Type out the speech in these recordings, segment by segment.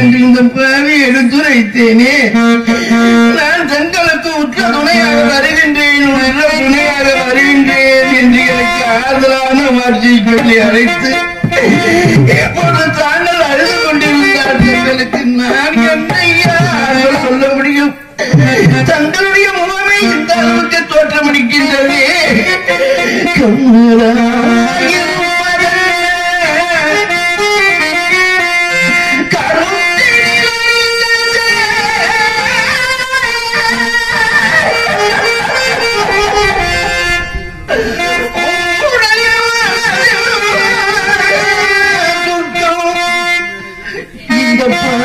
என்று இந்த பாவி எடுத்துரைத்தேனே நான் தங்களுக்கு உற்ற துணையாக வருகின்றேன் உள்ள துணையாக வருகின்றேன் என்று எனக்கு ஆறுதலான வார்த்தை சொல்லி அழைத்து எப்போது தாங்கள் அழுது கொண்டிருந்தார் தங்களுக்கு நான் என்னையா ஆறுதல் சொல்ல முடியும் தங்களுடைய முகமே இந்த அளவுக்கு தோற்றமளிக்கின்றதே இந்த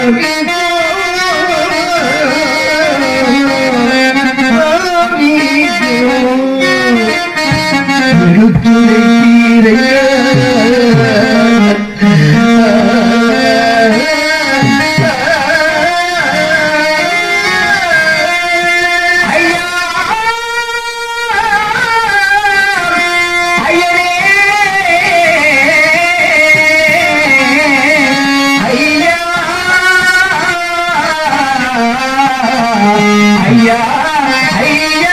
ஐயா ஐயா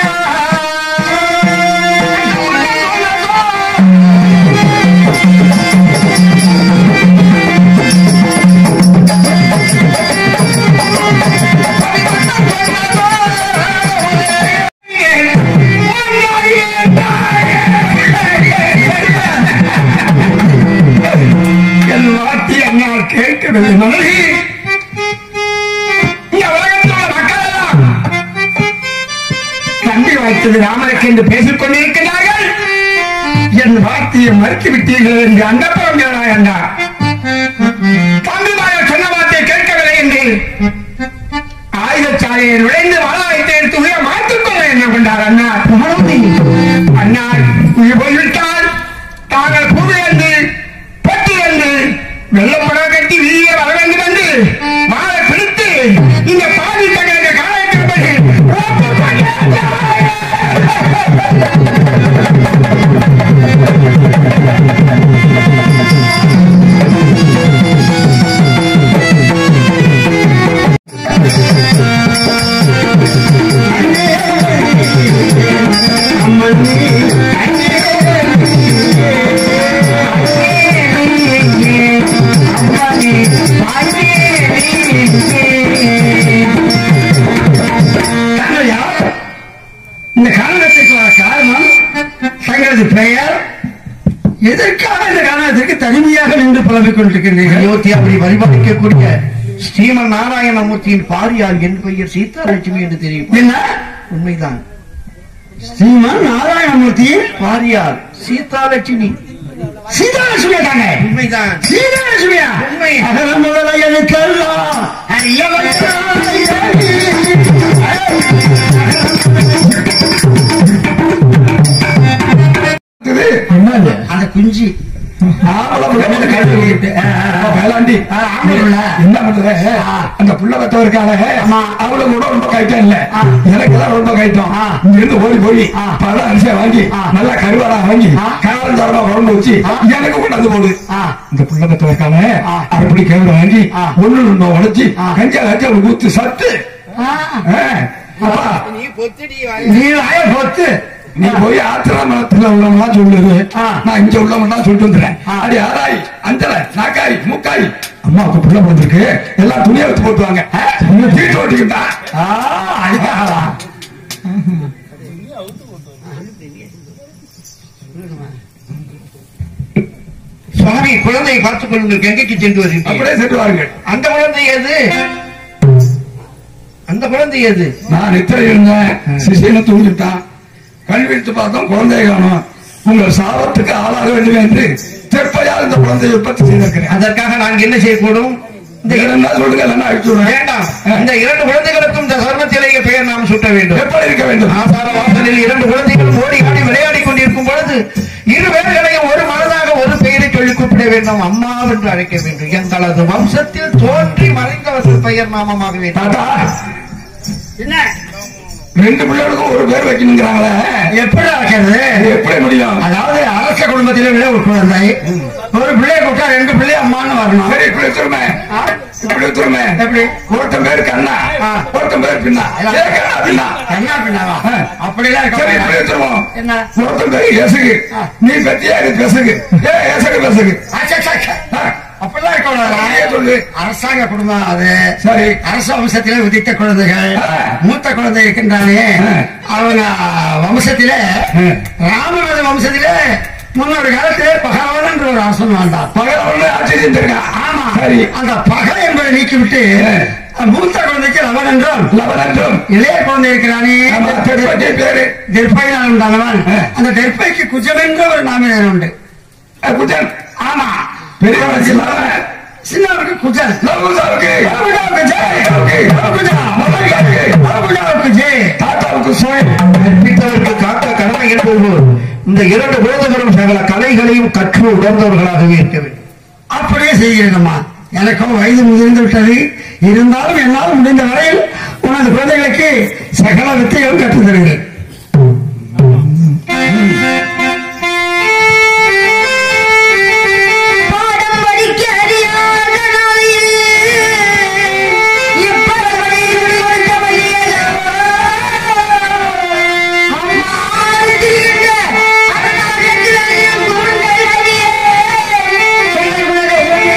என் வார்த்தை என்னால் கேட்கவில்லை மனைவி இந்த உலகத்தில் உள்ள மக்கள் எல்லாம் தம்பி வைத்தது ராமனுக்கு என்று பேசிக் கொண்டிருக்கிறார்கள் என் வார்த்தையை மறுத்து விட்டீர்கள் என்று அங்கப்புறம் அண்ணா தம்பிமார்கள் சொன்ன வார்த்தையை கேட்கவில்லை என்று ஆயுதச்சாலையை நுழைந்து வள வைத்து எடுத்து உயிரை மாற்றிக்கொள்ள என்ன கொண்டார் அண்ணா அண்ணா உயிர் போய்விட்டால் தாங்கள் புவியன்று பட்டியன்று வெள்ளப்படம் கட்டி வீதியே வர வேண்டும் என்று மாலை பிடித்து இந்த பாதி தகவலை காலத்திற்பது தங்களையா இந்த காரணத்துக்கு வர காரணம் தங்களது பெயர் எதற்காக இந்த காரணத்திற்கு தனிமையாக நின்று புலம்பிக் கொண்டிருக்கின்றீர்கள் அயோத்தியாவை வழிபாடிக்கக்கூடிய ஸ்ரீமன் நாராயணமூர்த்தியின் பாரியார் என் பெயர் சீதாலட்சுமி என்று தெரியும் என்ன உண்மைதான் ஸ்ரீமான் நாராயணமூர்த்தியின் பாரியார் சீதாலட்சுமி சீதாலட்சுமியா தாங்க உண்மைதான் சீதாலட்சுமியா உண்மை. அகல முதல எனக்கெல்லாம் என்னது அந்த குஞ்சு வேளாண்டி என்ன பண்ற அந்த புள்ள வத்தவருக்காக அவளை கூட ரொம்ப கைட்டம் இல்ல எனக்கு தான் ரொம்ப கைட்டம் இங்க இருந்து ஓடி போய் பல அரிசியை வாங்கி நல்லா கருவாடா வாங்கி காரம் தரமா குழம்பு வச்சு எனக்கு கொண்டாந்து போடு இந்த புள்ள வத்தவருக்காக அப்படி கேவல வாங்கி ஒண்ணு ரெண்டு உடைச்சி கஞ்சா கஞ்சா ஊத்து சத்து அப்பா நீ வாய போத்து நீ போய் ஆத்திரமணத்துல உள்ளவங்க சொல்லுது நான் இங்க உள்ளவங்க தான் சொல்லிட்டு வந்துடுறேன் அடி ஆராய் அஞ்சல நாக்காய் மூக்காய் அம்மாவுக்கு புள்ள பிறந்திருக்கு எல்லாம் துணியை வச்சு போட்டுவாங்க தீட்டு ஓட்டிக்கிட்டா அதுக்காகவா சுவாமி குழந்தையை பார்த்துக் கொள்ளுங்கள் கங்கைக்கு சென்று வருகிறேன் அப்படியே சென்றுவார்கள் அந்த குழந்தை எது அந்த குழந்தை எது நான் நித்திரை இருந்தேன் சிசியனை தூங்கிட்டான் கல்வி எடுத்து பார்த்தோம் குழந்தைய காணும் உங்கள் சாபத்துக்கு ஆளாக வேண்டும் என்று தெப்பையால் இந்த குழந்தையை உற்பத்தி செய்திருக்கிறேன் அதற்காக நான் என்ன செய்யக்கூடும் இந்த என்ன சொல்லுங்க இல்லைன்னா அழிச்சு விடுறேன். வேண்டாம் இந்த இரண்டு குழந்தைகளுக்கும் இந்த சர்மத்திலேயே பெயர் நாம் சுட்ட வேண்டும் எப்படி இருக்க வேண்டும் ஆசார வாசலில் இரண்டு குழந்தைகளும் ஓடி ஆடி விளையாடி கொண்டிருக்கும் பொழுது இரு பேர்களையும் ஒரு மனதாக ஒரு பெயரை சொல்லி கூப்பிட வேண்டும் அம்மா என்று அழைக்க வேண்டும் எங்களது வம்சத்தில் தோன்றி மறைந்தவர்கள் பெயர் நாமமாக வேண்டும் தாத்தா என்ன ரெண்டு பிள்ளைகளுக்கும் ஒரு பேர் வைக்கணுங்கிறாங்களே எப்படி வைக்கிறது இது எப்படி முடியும் அதாவது அரச குடும்பத்திலே விட ஒரு குழந்தை ஒரு பிள்ளைய கூட்டா ரெண்டு பிள்ளை அம்மான்னு வரணும் சரி இப்படி வச்சிருமே ஆ? இப்படி வச்சிருமே எப்படி? ஒருத்தன் பேரு கண்ணா ஆ. ஒருத்தன் பேரு பின்னா ஏ கண்ணா பின்னா என்ன பின்னாவா ஆ. அப்படிலாம் சரி இப்படி இருக்க வச்சிருவோம் என்ன ஒருத்தன் பேரு எசகு ஆ. நீ பத்தியா இது பெசகு ஏ எசகு பெசகு அச்சா, அச்சா, அச்சா. ஆ. அப்படிலாம் இருக்க நீயே சொல்லு. அரசாங்க குடும்பம் அது சரி அரச வம்சத்திலே உதித்த குழந்தைகள் ஆ. மூத்த குழந்தை இருக்கின்றானே ஆ. அவங்க வம்சத்திலே ஆ. ராமநாத வம்சத்திலே முன்னொரு காலத்திலே பகவான் என்று ஒரு அரசன் வாழ்ந்தான் பகவான் ஆட்சி செஞ்சிருக்கான் ஆமா சரி அந்த பகை என்பதை நீக்கிவிட்டு ஆ. மூத்த குழந்தைக்கு லவன் என்றும் லவனன்றும் இளைய குழந்தை இருக்கிறானே ஆமா, பெருமாட்டி பேரு தெற்பை உண்டானவன் ஆ. அந்த தெற்பைக்கு குஜம் என்ற ஒரு நாமினர் உண்டு அஹ், குஜன் ஆமா பெரியவனுக்கு லவன் சின்னவருக்கு குஜல் லவுசாவுக்கு லவுசாவுக்கு ஜெய். லவுசாவுக்கு லவுசா. மலையாளுக்கு லவுசாவுக்கு ஜெய். தாத்தாவுக்கு சோய் கற்பித்தவருக்கு காக்க கடமை என்பது இந்த இரண்டு போதகரும் சகல கலைகளையும் கற்று உணர்ந்தவர்களாகவே இருக்க வேண்டும் அப்படியே செய்கிறேனம்மா எனக்கும் வயது முதிர்ந்து விட்டது இருந்தாலும் என்னால் முடிந்த வரையில் உனது குழந்தைகளுக்கு சகல வித்தைகளும் கற்றுத் தருகிறேன் பாடம் படிக்க அறியாத நாளில் இப்பறவை கொடுத்த வழியல்லவோ. அம்மாறு திரிகின்ற அரணாகத்திலையும் குருங்கள் அறியே. எங்கள் குலதெய்வமே.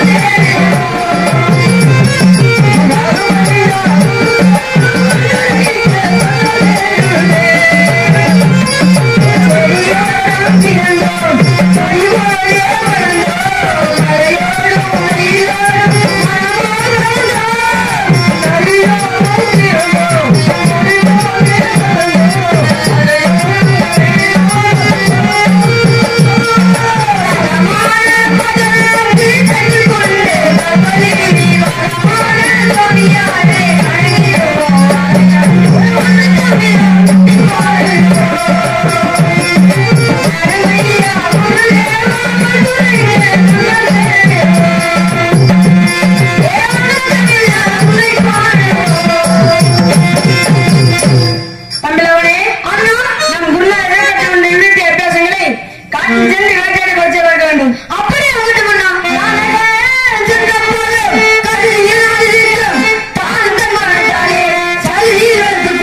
தம்பிலவனே அண்ணா நம் குருநாதர் கற்று வந்த இன்றைய அபியாசங்களை காட்டில் சென்று வேட்டையாடி பறிச்சு பார்க்க வேண்டும் அப்படியே ஆகட்டும் அண்ணா நானே சென்ற போது கதிர் இல்லாதிருக்கும் தான் தன்மானத்தாலே சரி வைத்துக்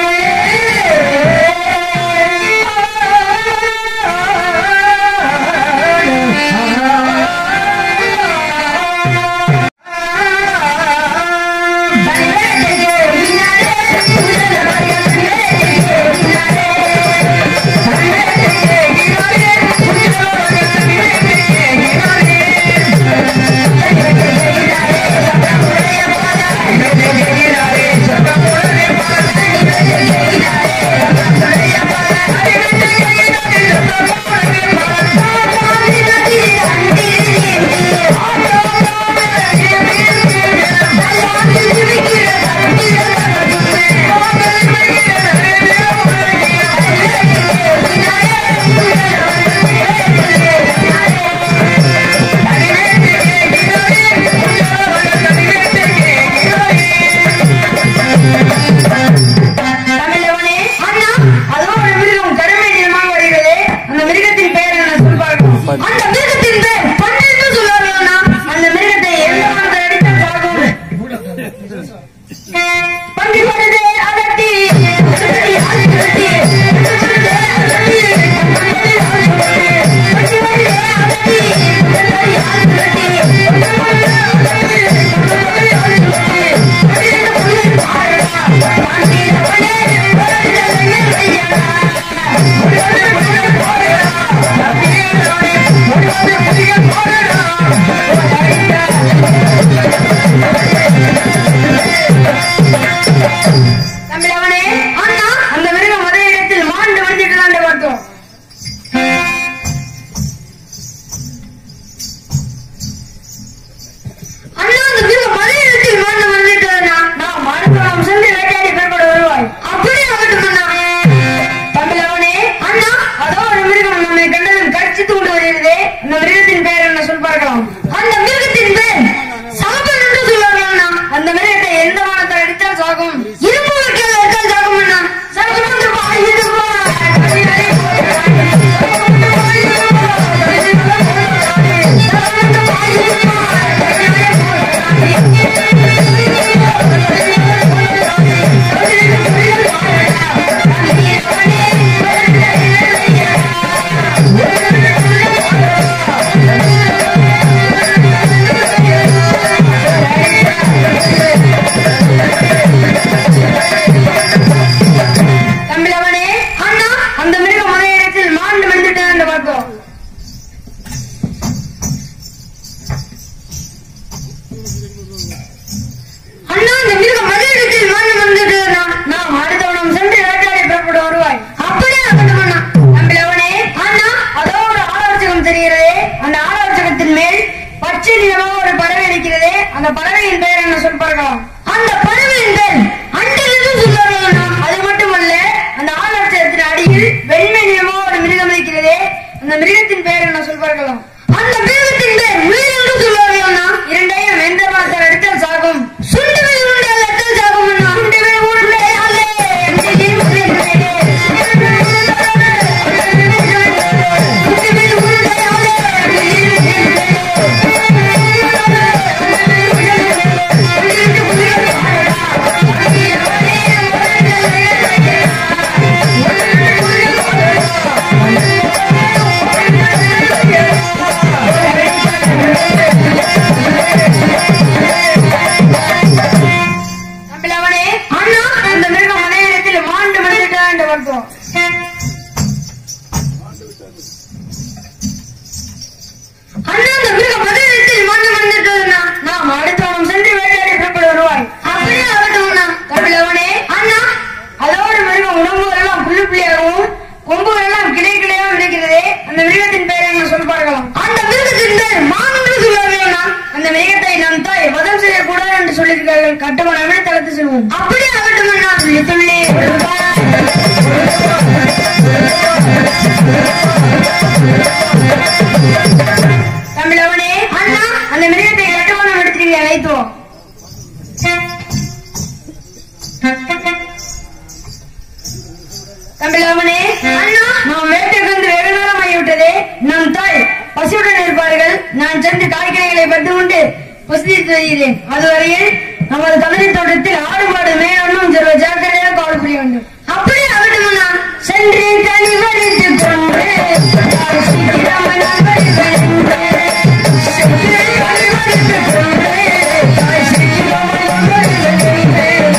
தமிழவனே அண்ணா அதோ ஒரு மிருகம் கருமை நிறமாக வருகிறது அந்த மிருகத்தின் பெயர் என்ன சொல்வார்கள் அந்த மிருகத்தின் பெயர் பண்டு என்று சொல்வார்கள் அண்ணா அந்த மிருகத்தை எந்த மரத்தை அடித்தால் சாகும் பண்டி வருதே அதட்டி அதட்டி, அதட்டி, பண்டி வருதே அதட்டி, பண்டி வருதே அதட்டி, பண்டி வருதே அதட்டி, அதட்டி, அதட்டி, பண்டி வருதே அதட்டி, பண்டி வருதே அதட்டி, பண்டித புள்ளை பாருடா, பண்டித புள்ளை, பண்டித புள்ளை தமிழவனே அண்ணா அந்த மிருகம் அதே இடத்தில் மாண்டு வந்துட்டு தான் பார்த்தோம் அண்ணா அந்த மிருகம் அதே இடத்தில் மாண்டு வந்துட்டு நான் மருத்துவம் சென்று வேட்டையாடி பெறப்பட வருவாய் அப்படியே ஆகட்டும் அண்ணா தமிழவனே அண்ணா அதோ ஒரு மிருகம் நம்மை கண்டதும் கடிச்சித்து கொண்டு வருகிறது அந்த மிருகத்தின் பெயர் என்ன சொல் பார்க்கலாம் அந்த மிருகத்தின் பெயர் சாபன் என்று சொல்வார்கள் அண்ணா அந்த மிருகத்தை எந்த வானத்தை அடித்தால் சாகும் இரும்பு வைக்கல் அடித்தால் சாகும் அண்ணா சாகும் என்று பாய் இது தமிழவனே அண்ணா அந்த மிருகம் அதே இடத்தில் மாண்டு வந்துட்டேன் என்று பார்த்தோம் அண்ணா அந்த மிருகம் அதே இடத்தில் மாண்டு வந்துட்டு நாம் அடுத்தவனம் சென்று வேட்டையாடி புறப்பட வருவாய் அப்படியே ஆகட்டும் அண்ணா தமிழவனே அண்ணா அதோ ஒரு ஆலோசகம் தெரிகிறதே அந்த ஆலோசகத்தின் மேல் பச்சை நிறமாக ஒரு பறவை இருக்கிறதே அந்த பறவையின் பெயர் என்ன சொல் பார்க்கலாம் அந்த பறவையின் பெயர் அண்டில் என்று சொல்வார்கள் அண்ணா அது மட்டுமல்ல அந்த ஆலோசகத்தின் அடியில் வெண்மை நிறமாக ஒரு மிருகம் இருக்கிறதே அந்த மிருகத்தின் பெயர் என்ன சொல் பார்க்கலாம் அந்த மிருகத்தின் பெயர் முயல் என்று சொல்வார்கள் அண்ணா இரண்டையும் எந்த வார்த்தை எடுத்தால் சாகும் சுண்டு மேல் உருண்டால் எடுத்தால் சாகும் அண்ணா சுண்டு மேல் உருண்டை அல்லே சுண்டு மேல் உருண்டை அல்லே அப்படியே ஆகட்டும் அண்ணா துள்ளி துள்ளி தமிழவனே அண்ணா அந்த மிருகத்தை கட்டுமானம் எடுத்துட்டு அழைத்தோம் தமிழவனே அண்ணா நாம் வேட்டைக்கு வந்து வெகு நேரம் ஆகிவிட்டதே நம் தாய் பசியுடன் இருப்பார்கள் நான் சென்று காய்கறிகளை பட்டு உண்டு புசித்து வருகிறேன் அதுவரையில் நமது கதறி தோட்டத்தில் ஆடு மாடு மேலும் சில ஜாக்கிரதையாக கால் புரிய வேண்டும் அப்படியே ஆகட்டும் அண்ணா சென்று கனி வடித்து கொண்டு தாய் சீக்கிரமன் வருகின்ற. சென்று கனி வடித்து கொண்டு தாய் சீக்கிரமன் வருகின்ற.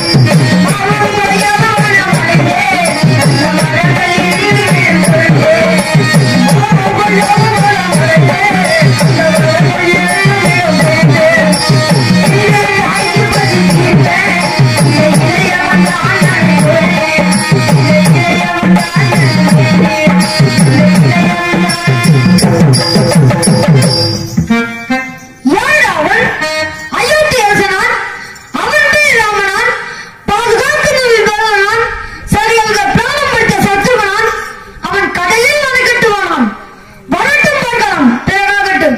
ஏழாவன் அயோத்தி அரசனான் அவன் பேர் ராமனான் பாதுகாத்து நபி பகவான் சரியாக பிராணம் படுத்த சத்துருவனான் அவன் கடலில் மனை கட்டுவானான் வரட்டும் பார்க்கலாம் பிறகாகட்டும்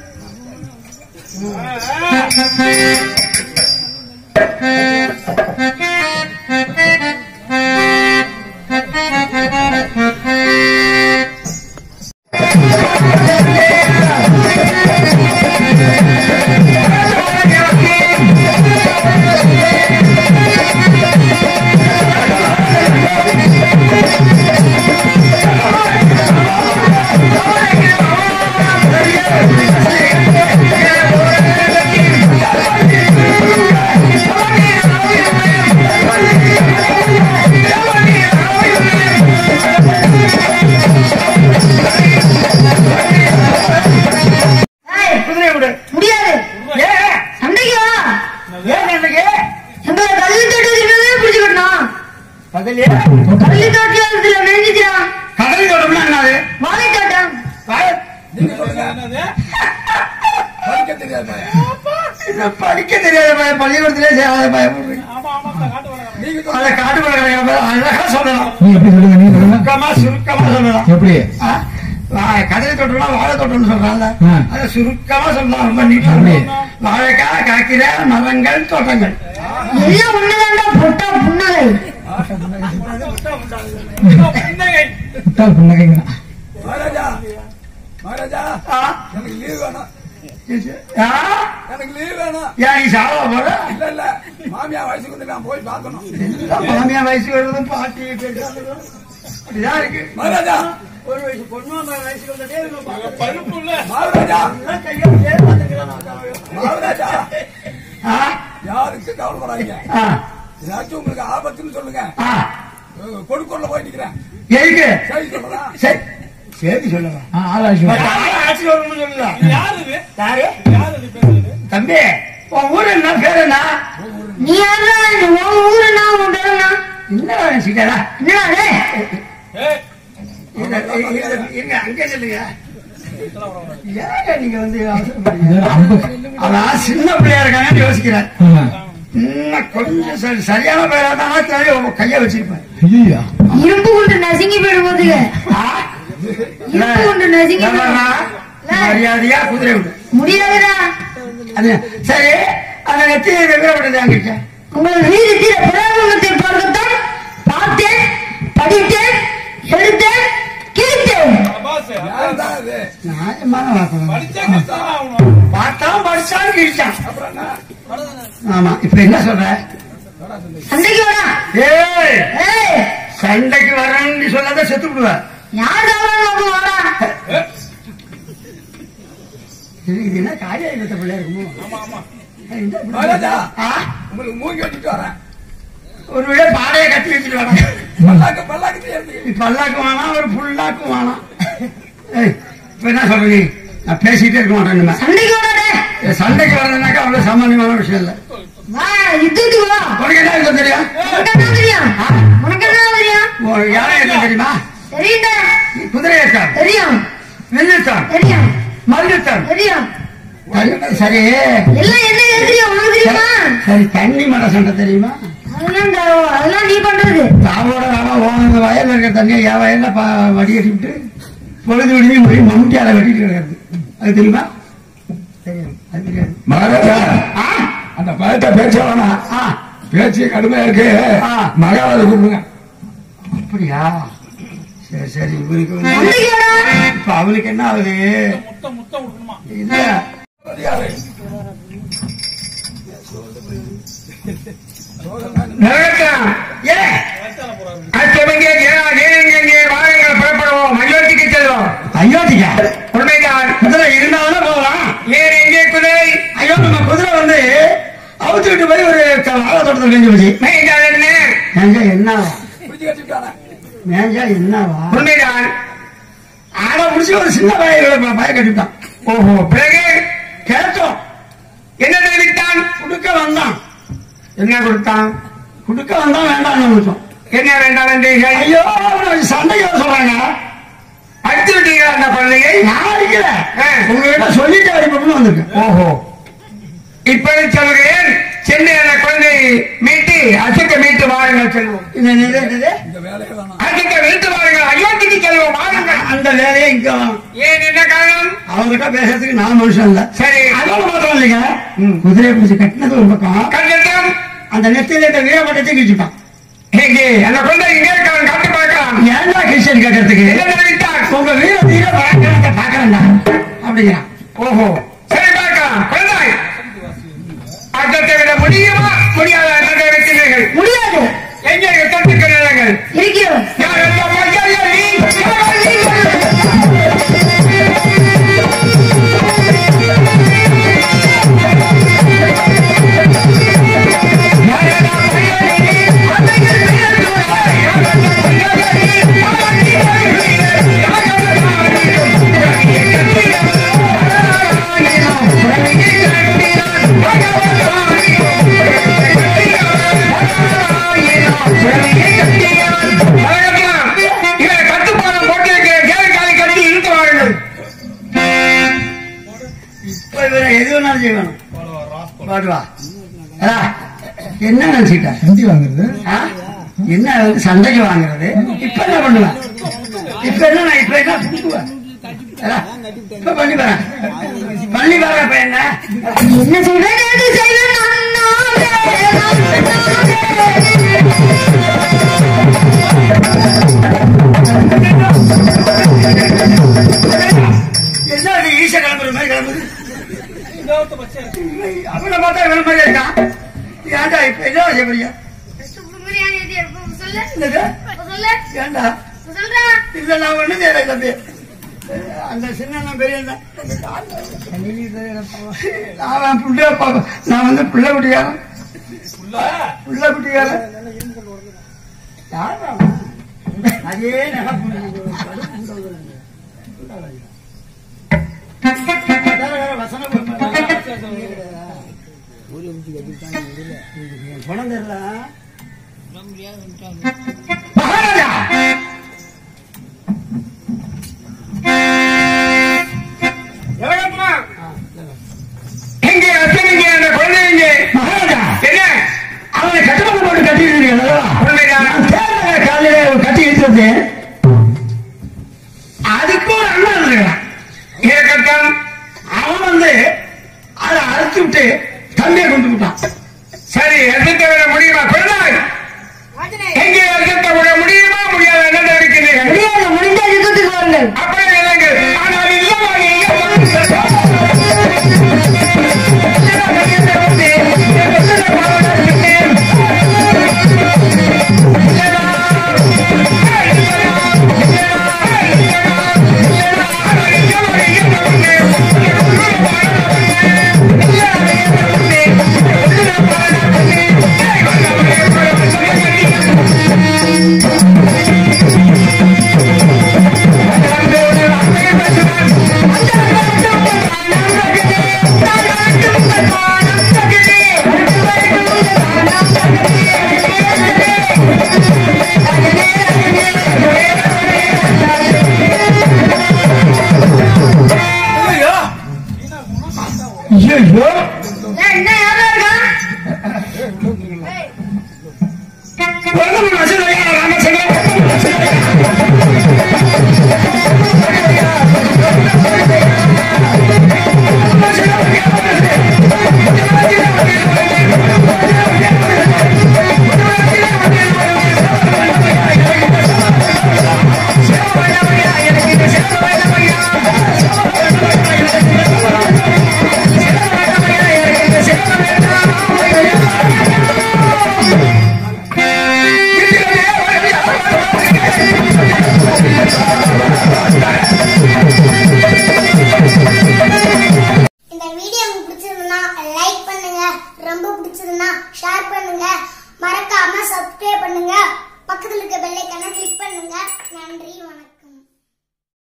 ஏய், குதிரை விடு முடியாது ஏன் சண்டைக்கு வா ஏன் எனக்கு எங்களை கல்வி தோட்டத்தில் பிடிச்சுக்கணும் பதிலே கல்வி தோட்டத்தில் மேய்ஞ்சிக்கிறான் கடலை தொடர்புனா என்னது வாழை தோட்டம் வாய- நீங்க சொல்லுங்க படிக்க தெரியாது பையன். என்ன படிக்க தெரியாத பையன் பள்ளிக்கூடத்திலே சேராத பையன் நீங்க அதை சொல்லுங்க. காட்டு பழக்கம் அழகா சொல்லலாம் நீ எப்படி சொல்லுங்க நீ சொல்லுங்க சுருக்கமா சுருக்கமா சொல்லலாம் எப்படி ஆ? வா- கடலை தோட்டம்னா வாழை தோட்டம்னு சொல்றாங்க ஆ. அதை சுருக்கமா சொல்லலாம் ரொம்ப நீட்டா எப்படி? வாழைக்காய் காய்க்கிற மரங்கள் தோட்டங்கள் எல்லாம் ஒண்ணுதான்டா பொட்டா புன்னகை முட்டாள் புன்னகைங்கண்ணா மகாராஜா மகாராஜா ஆ? எனக்கு லீவ் வேணும் ஆ? எனக்கு லீவ் வேணும் ஏன் நீ சாவ போற இல்ல இல்ல மாமியா வயசுக்கு வந்து நான் போய் பார்க்கணும் எல்லாம் மாமியா வயசுக்கு வருவதும் பாட்டி பேசுறதும் அப்படிதான் இருக்கு மகாராஜா ஒரு வயசு பொண்ணு வயசுக்கு வந்ததே இவங்க மகாராஜா எல்லாம் கையை பிடிச்சே பார்த்துக்கலாம். மகாராஜா ஆ? யாருக்கு கவலைப்படாதீங்க ஆ. ஏதாச்சும் உங்களுக்கு ஆபத்துன்னு சொல்லுங்க ஆ. கொடுக்கொள்ள போய் நிக்கிறேன் எதுக்கு சரி சொல்லலாம் சரி சரி சொல்லலாம் ஆ ஆளாச்சு ஆட்சி வரணும்னு சொல்லலாம் யாரு தம்பி உன் ஊர் என்ன பேர் என்ன நீ யாரா உன் ஊருனா உன் பேருனா என்னடா நினைச்சுக்கடா என்னடா டே இருங்க அங்க சொல்லுங்க ஏங்க நீங்க வந்து அவசரப்படுறீங்க? அம்பு அதான் சின்ன பிள்ளையா இருக்காங்கன்னு யோசிக்கிறேன் ஆமா. இன்னும் கொஞ்சம் சரி சரியான பேரா தான் கைய வச்சிருப்பேன் ஐயையோ. இரும்பு கொண்டு நசுங்கி போயிடும் போதுங்க இரும்பு கொண்டு நசுங்கி என்னம்மா? மரியாதையா குதிரை விடு முடியாதுடா அது சரி அந்த நெத்தி விவரப்பட்டது அங்கிட்ட உங்கள் வீடு தீர பிரபலத்தை பார்க்கத்தான் பார்த்தேன் படித்தேன் எடுத்தேன் கிழித்தேன் யாருதான் அது நியாயமான வார்த்தை பார்த்தான் படிச்சாலும் கிழிச்சான் அப்புறம் என்ன ஆமா இப்ப என்ன சொல்ற சண்டைக்கு வரா ஏய் ஏய் சண்டைக்கு வரேன்னு சொல்லாத செத்து விடுவேன் யார் காவலாக வரா இது இது என்ன காரியம் இருக்க பிள்ளை இருக்குமோ என்ன இப்படி மகாராஜா ஆ? உங்களுக்கு மூங்கி வச்சுட்டு வரேன் ஒரு விட பாடையை கட்டி வச்சுட்டு வரேன் பல்லாக்கு பல்லாக்கு இருந்து நீ பல்லாக்கு வேணாம் ஒரு புல்லாக்கும் வேணாம் ஏய் இப்ப என்ன சொல்ற நீ நான் பேசிட்டே இருக்க மாட்டேன் இனிமே. சண்டைக்கு வராடே ஏய், சண்டைக்கு வர்றதுனாக்கா அவ்வளவு சாமானியமான விஷயம் இல்ல வா யுத்தத்துக்கு வா உனக்கு என்ன இருக்கும் தெரியும் உனக்கு என்ன தெரியும் உனக்கு என்ன தெரியும் உன் யாரை ஏற்ற தெரியுமா தெரியுண்டா நீ குதிரை ஏற்றான் தெரியும் வெள்ளித்தான் தெரியும் மல்லித்தான் தெரியும் சரி எல்லாம் என்ன தெரியும் உனக்கு தெரியுமா சரி தண்ணி மர சண்டை தெரியுமா அதெல்லாம் இந்த- அதெல்லாம் நீ பண்றது ராவோட ராவா ஓன வயல்ல இருக்கிற தண்ணியை என் வயல்ல ப- வடிகட்டி விட்டு பொழுது விடிஞ்சு போய் மம்முட்டியால வெட்டிட்டு கிடக்குது அது தெரியுமா தெரியும் அது தெரியாது மகாராஜா ஆ அந்த பழத்தை பேச்ச வேணாம் ஆ பேச்சு கடுமையா இருக்கு ஆ. மகாராஜா கூப்பிடுங்க அப்படியா சரி சரி இவருக்கு வந்து வந்துக்கியோடா இப்ப அவனுக்கு என்ன ஆகுது இல்ல நரகத்தான் ஏ அச்சமங்கே ஏனெங்கே வாருங்கள் புறப்படுவோம் அயோத்திக்கு செல்வோம் அயோத்தியா உண்மைதான் குதிரை இருந்தாலும் போகலாம் ஏன் எங்கே குதிரை ஐயோ நம்ம குதிரை வந்து அவுத்துக்கிட்டு போய் ஒரு வாழை தோட்டத்தில் கஞ்சி போச்சு மேய்ந்தால் என்ன மேஞ்சா என்னவா பிடிச்சு வச்சுட்டானே மேஞ்சா என்னவா உண்மைதான் ஆட முடிச்சு ஒரு சின்ன பய பய கட்டிட்டான் ஓஹோ பிறகு கேட்டோம் என்ன தெரிவித்தான் குடுக்க வந்தான் என்ன கொடுத்தான் குடுக்க வந்தான் வேண்டாம் நினைச்சோம் என்ன வேண்டாம் என்றீர்கள் ஐயோ அவனை சண்டைக்கு வர சொல்றாங்க அடித்து விட்டீங்களா அந்த குழந்தையை நான் அடிக்கல ஆ. உங்ககிட்ட சொல்லிட்டு அடிப்போம்னு வந்திருக்கேன் ஓஹோ இப்படி சொல்கிறேன் சென்று அந்த குழந்தையை மீட்டு அசுக்க மீட்டு வாருங்கள் செல்வோம் இந்த நிலை என்னது? இந்த வேலையை வேணாம் அசுக்க மீட்டு வாருங்கள் அயோத்திக்கு செல்வோம் வாருங்கள் அந்த வேலையை இங்க வேணும். ஏன் என்ன காரணம் அவங்ககிட்ட பேசுறதுக்கு நான் மனுஷன் இல்ல சரி அதோட மாத்திரம் இல்லைங்க குதிரையை பிடிச்சி கட்டினது ஒரு பக்கம் கண்டிட்டம் அந்த நெத்தியில இருக்க வீரப்பட்டத்தை கிழிச்சுட்டான் எங்கே அந்த குழந்தை இங்கே இருக்கான் காட்டு பார்க்கலாம் ஏன்டா கிறிஸ்டியன் கேட்கறதுக்கு என்ன தெரிவித்தான் உங்க வீர தீர பாக்கிறத பாக்கிறேன்டா அப்படிங்கிறான் ஓஹோ சரி பார்க்கலாம் குழந்தை அச்சத்தை விட முடியுமா முடியாத என்னதை வைக்கிறீர்கள் முடியாது எங்கே யுத்தத்துக்கு நிலங்கள் இருக்கிறோம் யார் எல்லாம் ஐயா, நீ, யார் நீ? வணக்கம். இவரை கட்டுப்பாடம் போட்டிருக்கிற கேள்வி கட்டி இழுத்து வாருங்கள் இப்ப இவரை எது வேணாலும் செய்வானு பாடுவா ஏடா, என்ன நினைச்சுக்கிட்ட செஞ்சு வாங்குறது ஆ? என்ன வந்து சண்டைக்கு வாங்குறது இப்ப என்ன பண்ணுவேன் இப்ப என்ன நான் இப்ப என்ன புட்டுவேன் ஏடா, இப்ப பண்ணி பாரு பண்ணி பாரு இப்ப என்ன என்ன சொல்றேன் அது செய்வேன் அண்ணாவே, அண்ணாவே. என்ன அது ஈச கிளம்புற மாதிரி கிளம்புது அவனை பார்த்தா இவன மாதிரி இருக்கான் ஏன்டா இப்ப என்ன செய்ய முடியும் பிரியாணி எது எப்ப சொல்லு என்னது? இப்ப சொல்லு ஏன்டா இப்ப சொல்றா இல்ல நான் ஒண்ணு செய்யல தம்பி அந்த சின்ன பெரிய நான் புள்ள பா- நான் வந்து பிள்ளை குட்டிக்காரன் பிள்ளை குட்டிக்காரன் யாரா அவன்? அதே நினைப்பு வசனம் பணம் தெரியல மகாராஜா எவரப்பா? எங்கே அச்சம் எங்கே அந்த குழந்தை எங்கே மகாராஜா என்ன அவனை கட்டுமணி போட்டு கட்டிட்டு உண்மைதான் காலையில ஒரு கட்டி இழுத்தது அதுக்கு ஒரு அண்ணன் இருக்கிறான் இருக்கட்டும் அவன் வந்து அதை அறுத்து விட்டு தம்பியை கொண்டு விட்டான் சரி எதிர்த்து விட முடியுமா குழந்தாய் எங்கே எதிர்த்து விட முடியுமா முடியாத என்ன இருக்கிறீர்கள் முடியாது முடிஞ்சா யுத்தத்துக்கு வாருங்கள் அப்படியே இல்லைங்கள் ஆனால் இல்லமா ஐயோ ஏய், என்ன யாரா இருக்கா ஏய், பொண்ணு வசதியா ராமச்சந்திரன் இந்த வீடியோ உங்களுக்கு பிடிச்சிருந்தா லைக் பண்ணுங்க ரொம்ப பிடிச்சிருந்தா ஷேர் பண்ணுங்க மறக்காம சப்ஸ்கிரைப் பண்ணுங்க பக்கத்துல இருக்க